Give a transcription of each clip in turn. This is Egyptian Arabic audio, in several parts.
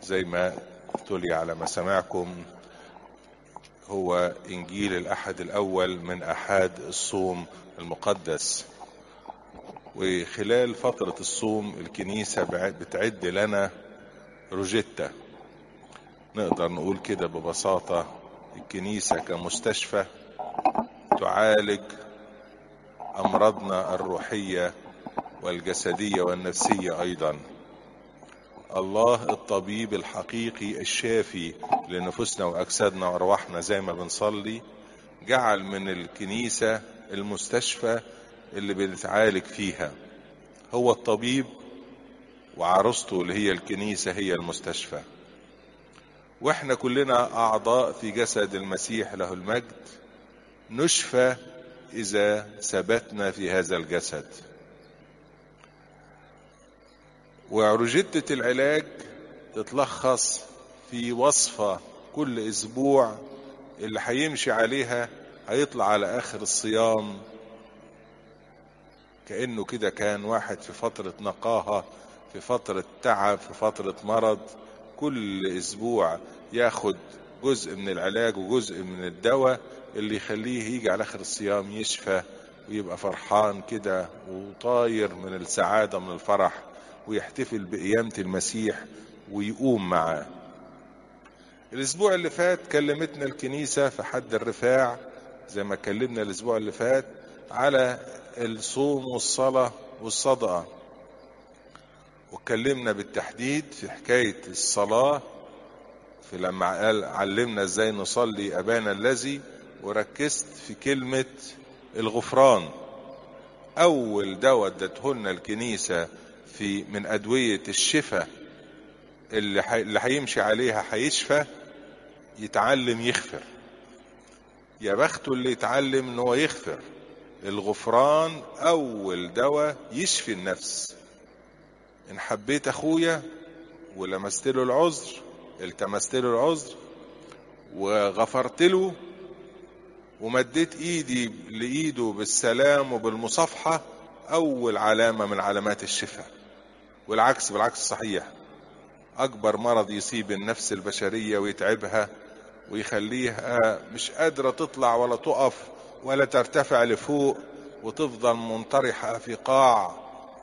زي ما تلي على مسامعكم هو إنجيل الأحد الأول من أحاد الصوم المقدس وخلال فترة الصوم الكنيسة بتعد لنا روجيتا نقدر نقول كده ببساطة الكنيسة كمستشفى تعالج أمراضنا الروحية والجسدية والنفسية أيضا الله الطبيب الحقيقي الشافي لنفوسنا وأجسادنا وأرواحنا زي ما بنصلي جعل من الكنيسة المستشفى اللي بنتعالج فيها هو الطبيب وعروسته اللي هي الكنيسة هي المستشفى واحنا كلنا أعضاء في جسد المسيح له المجد نشفى إذا ثبتنا في هذا الجسد وعرجتة العلاج تتلخص في وصفة كل أسبوع اللي هيمشي عليها هيطلع على آخر الصيام كأنه كده كان واحد في فترة نقاهة في فترة تعب في فترة مرض كل أسبوع ياخد جزء من العلاج وجزء من الدواء اللي يخليه يجي على آخر الصيام يشفى ويبقى فرحان كده وطاير من السعادة من الفرح ويحتفل بقيامة المسيح ويقوم معاه الأسبوع اللي فات كلمتنا الكنيسة في حد الرفاع زي ما كلمنا الأسبوع اللي فات على الصوم والصلاة والصدقة واتكلمنا بالتحديد في حكاية الصلاة في لما قال علمنا ازاي نصلي أبانا الذي وركزت في كلمة الغفران أول دواء ادتهولنا الكنيسة في من أدوية الشفاء اللي حي... اللي هيمشي عليها هيشفى يتعلم يغفر يا بخته اللي يتعلم ان هو يغفر الغفران اول دواء يشفي النفس ان حبيت اخويا ولمست له العذر التمست له العذر وغفرت له ومديت ايدي لايده بالسلام وبالمصافحه اول علامه من علامات الشفاء والعكس بالعكس صحيح اكبر مرض يصيب النفس البشريه ويتعبها ويخليها مش قادره تطلع ولا تقف ولا ترتفع لفوق وتفضل منطرحه في قاع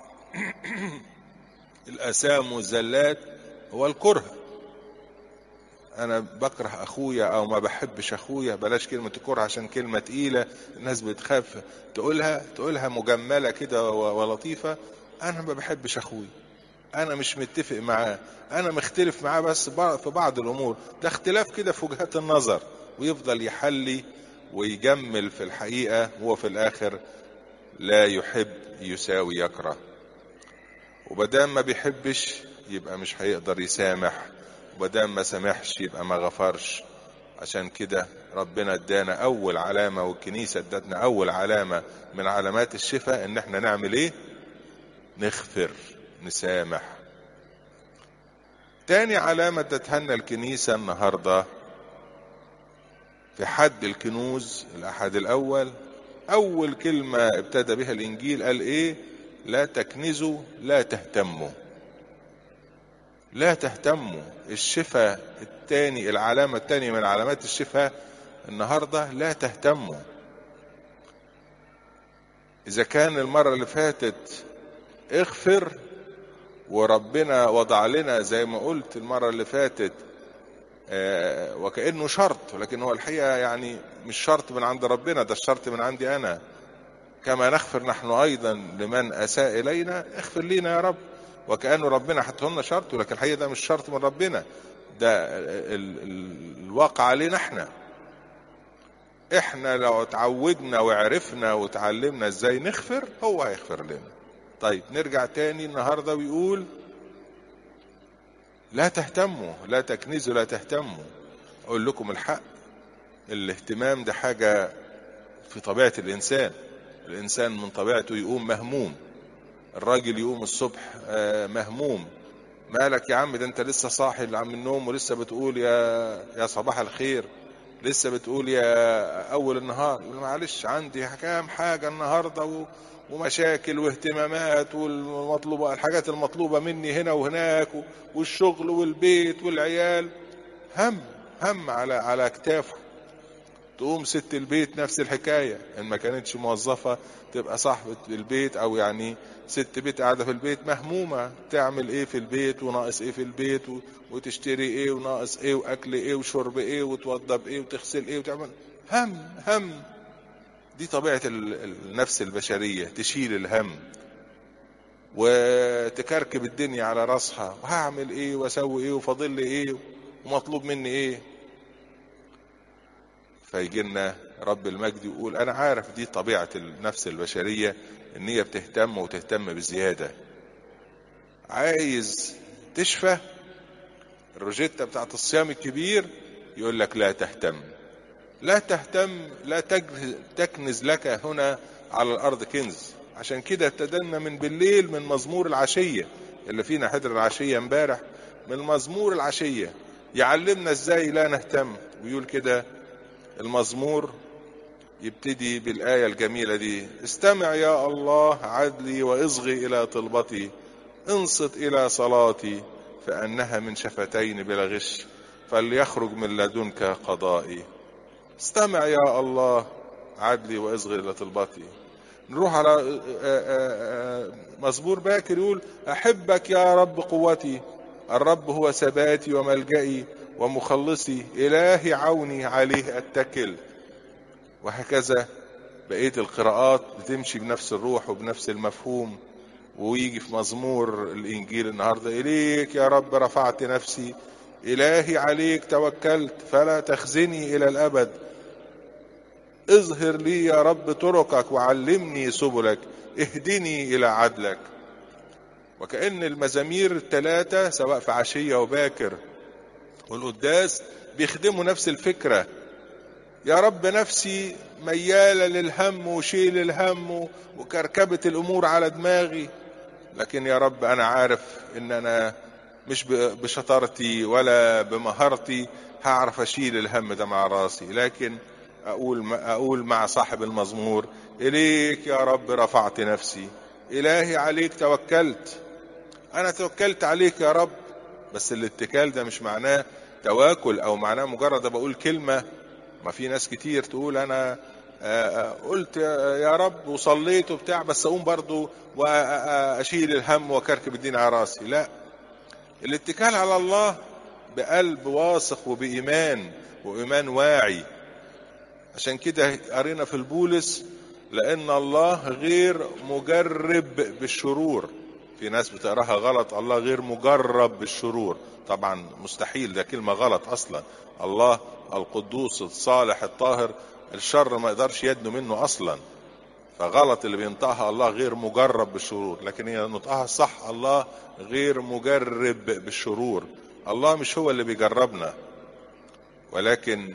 الاسام والزلات هو الكره انا بكره اخويا او ما بحبش اخويا بلاش كلمه الكره عشان كلمه تقيله الناس بتخاف تقولها تقولها مجمله كده ولطيفه انا ما بحبش اخويا انا مش متفق معاه انا مختلف معاه بس في بعض الامور ده اختلاف كده في وجهات النظر ويفضل يحلي ويجمل في الحقيقه هو في الاخر لا يحب يساوي يكره وبدام ما بيحبش يبقى مش هيقدر يسامح وبدام ما سامحش يبقى ما غفرش عشان كده ربنا ادانا اول علامه والكنيسه ادتنا اول علامه من علامات الشفاء ان احنا نعمل ايه نغفر نسامح تاني علامة ادتها الكنيسة النهاردة في حد الكنوز الأحد الأول أول كلمة ابتدى بها الإنجيل قال إيه لا تكنزوا لا تهتموا لا تهتموا الشفاء الثاني العلامة الثانية من علامات الشفاء النهاردة لا تهتموا إذا كان المرة اللي فاتت اغفر وربنا وضع لنا زي ما قلت المرة اللي فاتت آه وكأنه شرط ولكن هو الحقيقة يعني مش شرط من عند ربنا ده الشرط من عندي أنا كما نغفر نحن أيضا لمن أساء إلينا اغفر لينا يا رب وكأنه ربنا حطه لنا شرط ولكن الحقيقة ده مش شرط من ربنا ده ال ال الواقع علينا احنا احنا لو اتعودنا وعرفنا وتعلمنا ازاي نغفر هو هيغفر لنا طيب نرجع تاني النهارده ويقول لا تهتموا لا تكنزوا لا تهتموا اقول لكم الحق الاهتمام ده حاجة في طبيعة الانسان الانسان من طبيعته يقوم مهموم الراجل يقوم الصبح مهموم مالك يا عم ده انت لسه صاحي عم النوم ولسه بتقول يا يا صباح الخير لسه بتقول يا اول النهار معلش عندي كام حاجة النهاردة و... ومشاكل واهتمامات والمطلوبة الحاجات المطلوبة مني هنا وهناك والشغل والبيت والعيال هم هم على على اكتافه تقوم ست البيت نفس الحكاية ان ما كانتش موظفة تبقى صاحبة البيت او يعني ست بيت قاعدة في البيت مهمومة تعمل ايه في البيت وناقص ايه في البيت وتشتري ايه وناقص ايه واكل ايه وشرب ايه وتوضب ايه وتغسل ايه وتعمل هم هم دي طبيعة النفس البشرية تشيل الهم وتكركب الدنيا على راسها وهعمل ايه واسوي ايه وفاضل لي ايه ومطلوب مني ايه فيجي لنا رب المجد يقول انا عارف دي طبيعة النفس البشرية ان هي بتهتم وتهتم بزيادة عايز تشفى الروجيتا بتاعت الصيام الكبير يقول لك لا تهتم لا تهتم لا تكنز لك هنا على الارض كنز عشان كده ابتدلنا من بالليل من مزمور العشية اللي فينا حضر العشية امبارح من مزمور العشية يعلمنا ازاي لا نهتم ويقول كده المزمور يبتدي بالآية الجميلة دي استمع يا الله عدلي واصغي إلى طلبتي انصت إلى صلاتي فأنها من شفتين بلا غش فليخرج من لدنك قضائي استمع يا الله عدلي واصغي إلى طلبتي نروح على مزمور باكر يقول أحبك يا رب قوتي الرب هو ثباتي وملجئي ومخلصي إلهي عوني عليه أتكل وهكذا بقية القراءات بتمشي بنفس الروح وبنفس المفهوم ويجي في مزمور الإنجيل النهاردة إليك يا رب رفعت نفسي إلهي عليك توكلت فلا تخزني إلى الأبد اظهر لي يا رب طرقك وعلمني سبلك اهدني إلى عدلك وكأن المزامير الثلاثة سواء في عشية وباكر والقداس بيخدموا نفس الفكرة يا رب نفسي ميالة للهم وشيل الهم وكركبة الأمور على دماغي لكن يا رب أنا عارف إن أنا مش بشطارتي ولا بمهارتي هعرف أشيل الهم ده مع راسي لكن أقول أقول مع صاحب المزمور إليك يا رب رفعت نفسي إلهي عليك توكلت أنا توكلت عليك يا رب بس الاتكال ده مش معناه تواكل او معناه مجرد بقول كلمة ما في ناس كتير تقول انا قلت يا رب وصليت وبتاع بس اقوم برضو واشيل الهم واكركب الدين على راسي لا الاتكال على الله بقلب واثق وبإيمان وإيمان واعي عشان كده قرينا في البولس لأن الله غير مجرب بالشرور في ناس بتقراها غلط الله غير مجرب بالشرور طبعا مستحيل ده كلمة غلط أصلا الله القدوس الصالح الطاهر الشر ما يقدرش يدنو منه أصلا فغلط اللي بينطقها الله غير مجرب بالشرور لكن هي نطقها صح الله غير مجرب بالشرور الله مش هو اللي بيجربنا ولكن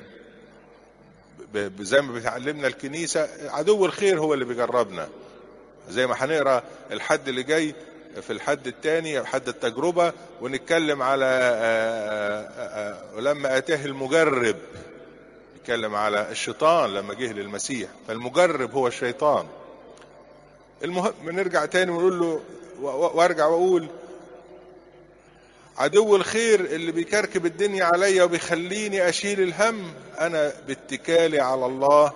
زي ما بتعلمنا الكنيسة عدو الخير هو اللي بيجربنا زي ما هنقرا الحد اللي جاي في الحد الثاني حد التجربة ونتكلم على لما أتاه المجرب نتكلم على الشيطان لما جه للمسيح فالمجرب هو الشيطان المهم نرجع تاني ونقول له وارجع واقول عدو الخير اللي بيكركب الدنيا عليا وبيخليني اشيل الهم انا باتكالي على الله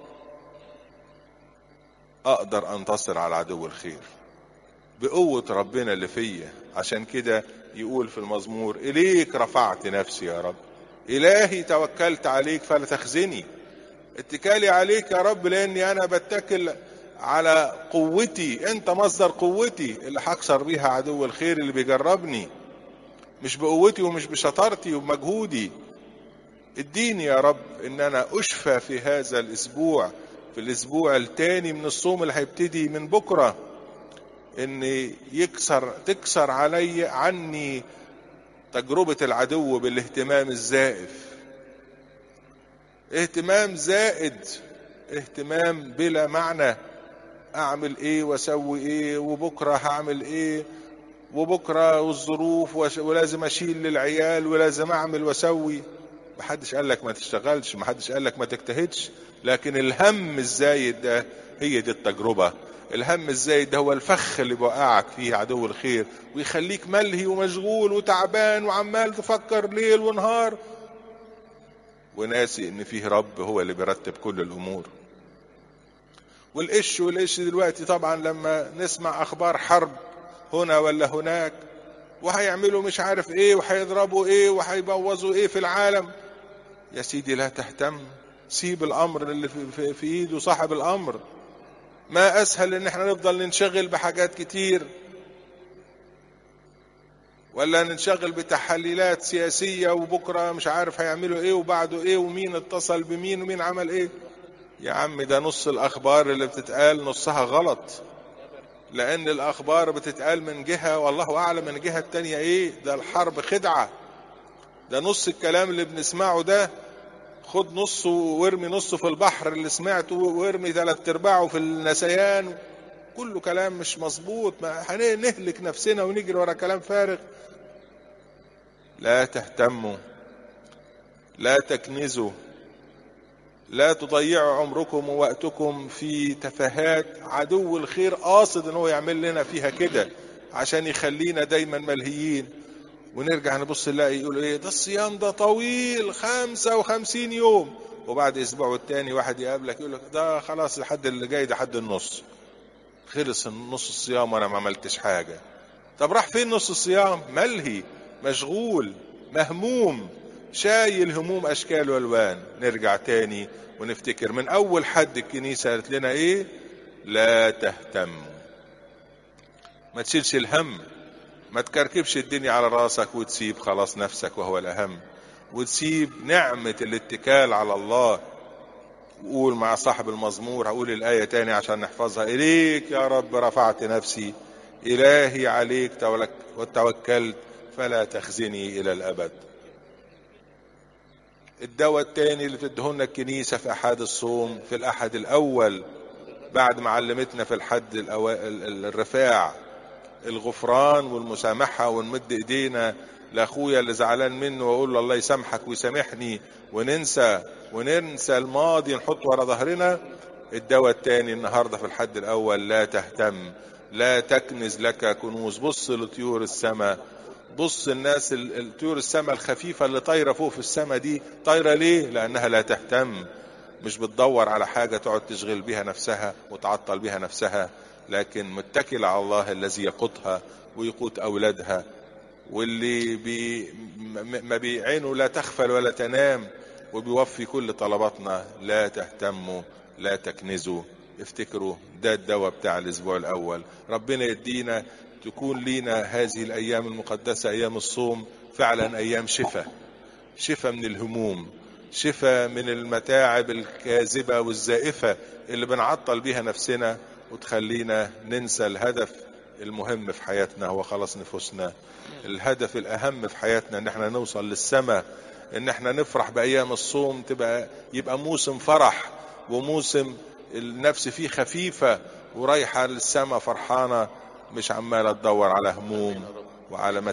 اقدر انتصر على عدو الخير بقوة ربنا اللي فيا عشان كده يقول في المزمور إليك رفعت نفسي يا رب إلهي توكلت عليك فلا تخزني اتكالي عليك يا رب لأني أنا بتكل على قوتي أنت مصدر قوتي اللي هكسر بيها عدو الخير اللي بيجربني مش بقوتي ومش بشطارتي ومجهودي اديني يا رب ان انا اشفى في هذا الاسبوع في الاسبوع الثاني من الصوم اللي هيبتدي من بكره ان يكسر تكسر علي عني تجربة العدو بالاهتمام الزائف اهتمام زائد اهتمام بلا معنى اعمل ايه واسوي ايه وبكرة هعمل ايه وبكرة والظروف ولازم اشيل للعيال ولازم اعمل واسوي محدش قال لك ما تشتغلش محدش قال لك ما تجتهدش لكن الهم الزايد ده هي دي التجربة الهم الزايد ده هو الفخ اللي بيوقعك فيه عدو الخير ويخليك ملهي ومشغول وتعبان وعمال تفكر ليل ونهار وناسي ان فيه رب هو اللي بيرتب كل الامور والقش والقش دلوقتي طبعا لما نسمع اخبار حرب هنا ولا هناك وهيعملوا مش عارف ايه وهيضربوا ايه وهيبوظوا ايه في العالم يا سيدي لا تهتم سيب الامر اللي في, في, في ايده صاحب الامر ما اسهل ان احنا نفضل ننشغل بحاجات كتير ولا ننشغل بتحليلات سياسية وبكرة مش عارف هيعملوا ايه وبعده ايه ومين اتصل بمين ومين عمل ايه يا عم ده نص الاخبار اللي بتتقال نصها غلط لان الاخبار بتتقال من جهة والله اعلم من جهة التانية ايه ده الحرب خدعة ده نص الكلام اللي بنسمعه ده خد نصه وارمي نصه في البحر اللي سمعته وارمي ثلاث ارباعه في النسيان كله كلام مش مظبوط ما هنهلك نفسنا ونجري ورا كلام فارغ لا تهتموا لا تكنزوا لا تضيعوا عمركم ووقتكم في تفاهات عدو الخير قاصد ان هو يعمل لنا فيها كده عشان يخلينا دايما ملهيين ونرجع نبص نلاقي يقول ايه ده الصيام ده طويل خمسة وخمسين يوم وبعد اسبوع والتاني واحد يقابلك يقول لك ده خلاص الحد اللي جاي ده حد النص خلص نص الصيام وانا ما عملتش حاجة طب راح فين نص الصيام ملهي مشغول مهموم شايل هموم اشكال والوان نرجع تاني ونفتكر من اول حد الكنيسة قالت لنا ايه لا تهتم ما تشيلش الهم ما تكركبش الدنيا على راسك وتسيب خلاص نفسك وهو الاهم وتسيب نعمة الاتكال على الله وقول مع صاحب المزمور هقول الآية تاني عشان نحفظها إليك يا رب رفعت نفسي إلهي عليك وتوكلت فلا تخزني إلى الأبد الدواء التاني اللي بتدهن الكنيسة في أحد الصوم في الأحد الأول بعد ما علمتنا في الحد الرفاع الغفران والمسامحة ونمد ايدينا لاخويا اللي زعلان منه واقول له الله يسامحك ويسامحني وننسى وننسى الماضي نحط ورا ظهرنا الدواء التاني النهارده في الحد الاول لا تهتم لا تكنز لك كنوز بص لطيور السماء بص الناس الطيور السماء الخفيفة اللي طايرة فوق في السماء دي طايرة ليه لأنها لا تهتم مش بتدور على حاجة تقعد تشغل بها نفسها وتعطل بها نفسها لكن متكل على الله الذي يقودها ويقود أولادها واللي بي ما بعينه لا تغفل ولا تنام وبيوفي كل طلباتنا لا تهتموا لا تكنزوا افتكروا ده الدواء بتاع الاسبوع الاول ربنا يدينا تكون لينا هذه الايام المقدسه ايام الصوم فعلا ايام شفاء شفاء من الهموم شفاء من المتاعب الكاذبه والزائفه اللي بنعطل بيها نفسنا وتخلينا ننسى الهدف المهم في حياتنا هو خلاص نفوسنا الهدف الاهم في حياتنا ان احنا نوصل للسماء ان احنا نفرح بايام الصوم تبقى يبقى موسم فرح وموسم النفس فيه خفيفة ورايحة للسماء فرحانة مش عمالة تدور على هموم وعلى